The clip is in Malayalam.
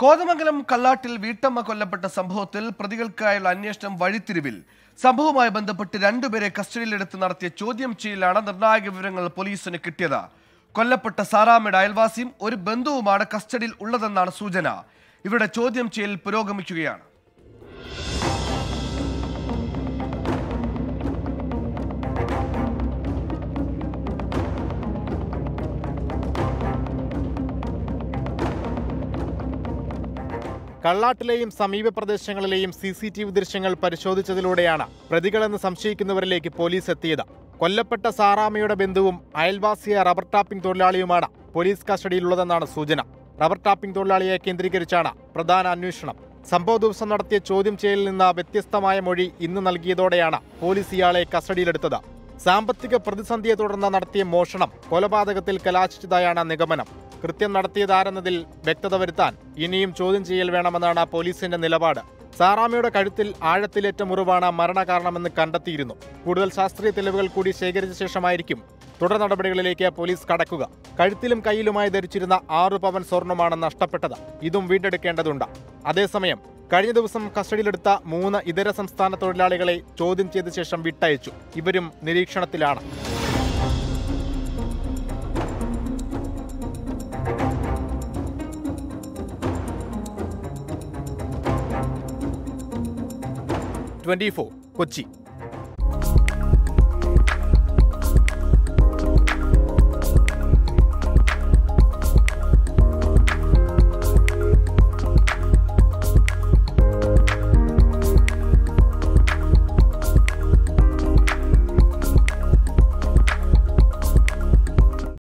കോതമംഗലം കള്ളാട്ടിൽ വീട്ടമ്മ കൊല്ലപ്പെട്ട സംഭവത്തിൽ പ്രതികൾക്കായുള്ള അന്വേഷണം വഴിത്തിരിവിൽ സംഭവവുമായി ബന്ധപ്പെട്ട് രണ്ടുപേരെ കസ്റ്റഡിയിലെടുത്ത് നടത്തിയ ചോദ്യം ചെയ്യലാണ് നിർണായക വിവരങ്ങൾ പോലീസിന് കിട്ടിയത് കൊല്ലപ്പെട്ട സാറാമ്മയുടെ അയൽവാസിയും ഒരു ബന്ധുവുമാണ് കസ്റ്റഡിയിൽ ഉള്ളതെന്നാണ് സൂചന ഇവരുടെ ചോദ്യം ചെയ്യൽ പുരോഗമിക്കുകയാണ് കള്ളാട്ടിലെയും സമീപ പ്രദേശങ്ങളിലെയും സി സി ടി വി ദൃശ്യങ്ങൾ പരിശോധിച്ചതിലൂടെയാണ് പ്രതികളെന്ന് സംശയിക്കുന്നവരിലേക്ക് പോലീസ് എത്തിയത് കൊല്ലപ്പെട്ട സാറാമയുടെ ബന്ധുവും അയൽവാസിയായ റബ്ബർ ടാപ്പിംഗ് തൊഴിലാളിയുമാണ് പോലീസ് കസ്റ്റഡിയിലുള്ളതെന്നാണ് സൂചന റബ്ബർ ടാപ്പിംഗ് തൊഴിലാളിയെ കേന്ദ്രീകരിച്ചാണ് പ്രധാന അന്വേഷണം സംഭവ ദിവസം നടത്തിയ ചോദ്യം ചെയ്യലിൽ നിന്ന് വ്യത്യസ്തമായ മൊഴി ഇന്ന് നൽകിയതോടെയാണ് പോലീസ് ഇയാളെ കസ്റ്റഡിയിലെടുത്തത് സാമ്പത്തിക പ്രതിസന്ധിയെ തുടർന്ന് നടത്തിയ മോഷണം കൊലപാതകത്തിൽ കലാശിച്ചതായാണ് നിഗമനം കൃത്യം നടത്തിയതാരെന്നതിൽ വ്യക്തത വരുത്താൻ ഇനിയും ചോദ്യം ചെയ്യൽ വേണമെന്നാണ് പോലീസിന്റെ നിലപാട് സാറാമയുടെ കഴുത്തിൽ ആഴത്തിലേറ്റ മുറിവാണ് മരണകാരണമെന്ന് കണ്ടെത്തിയിരുന്നു കൂടുതൽ ശാസ്ത്രീയ തെളിവുകൾ കൂടി ശേഖരിച്ച ശേഷമായിരിക്കും തുടർ നടപടികളിലേക്ക് പോലീസ് കടക്കുക കഴുത്തിലും കയ്യിലുമായി ധരിച്ചിരുന്ന ആറു പവൻ സ്വർണമാണ് നഷ്ടപ്പെട്ടത് ഇതും വീണ്ടെടുക്കേണ്ടതുണ്ട് അതേസമയം കഴിഞ്ഞ ദിവസം കസ്റ്റഡിയിലെടുത്ത മൂന്ന് ഇതര സംസ്ഥാന തൊഴിലാളികളെ ചോദ്യം ചെയ്ത ശേഷം വിട്ടയച്ചു ഇവരും നിരീക്ഷണത്തിലാണ് ട്വന്റി കൊച്ചി